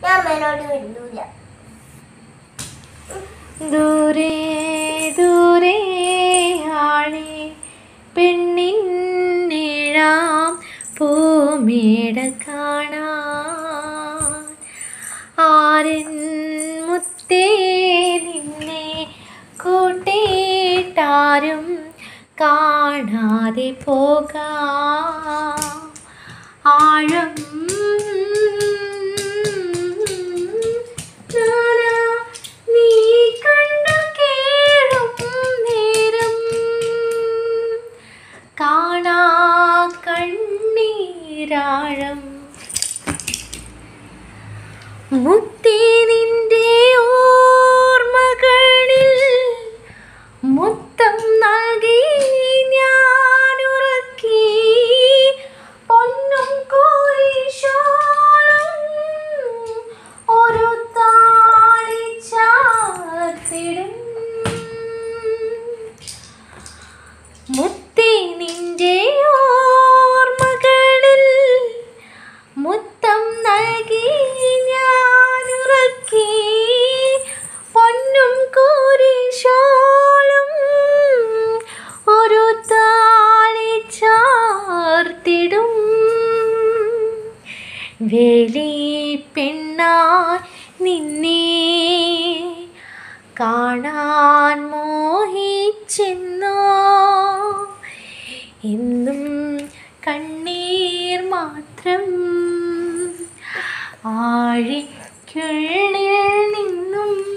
ഞാൻ അമ്മേനോട് മിണ്ടൂല ദൂരെ ദൂരെ ആഴെ പെണ്ണിൻ നീഴാം പൂമേട കാണാൻ ആരൻ മുത്തേ നിന്നെ കൂട്ടിയിട്ടാരും കാണാതെ പോകാം ആഴം നാനാ നീ കണ്ടു കേഴും നേരം കാണാ കണ്ണീരാഴം മുത്തി നിന്റെ ഓർമ്മകളിൽ മുത്തം നൽകി ഞാനുറക്കി പൊന്നും കോരിശോളം ഒരു താളി ചാർത്തിടും മുത്തി നിന്റെ ഓർമ്മകളിൽ മുത്തം നൽകി ഞാനുറക്കി പൊന്നും കുരിശോളം ഒരു താളി ചാർത്തിടും വേലി പെണ്ണായി നിന്നെ കാണാൻ മോഹിച്ചെന്നോ എന്നും കണ്ണീർ മാത്രം ആഴിക്കുള്ളിൽ നിന്നും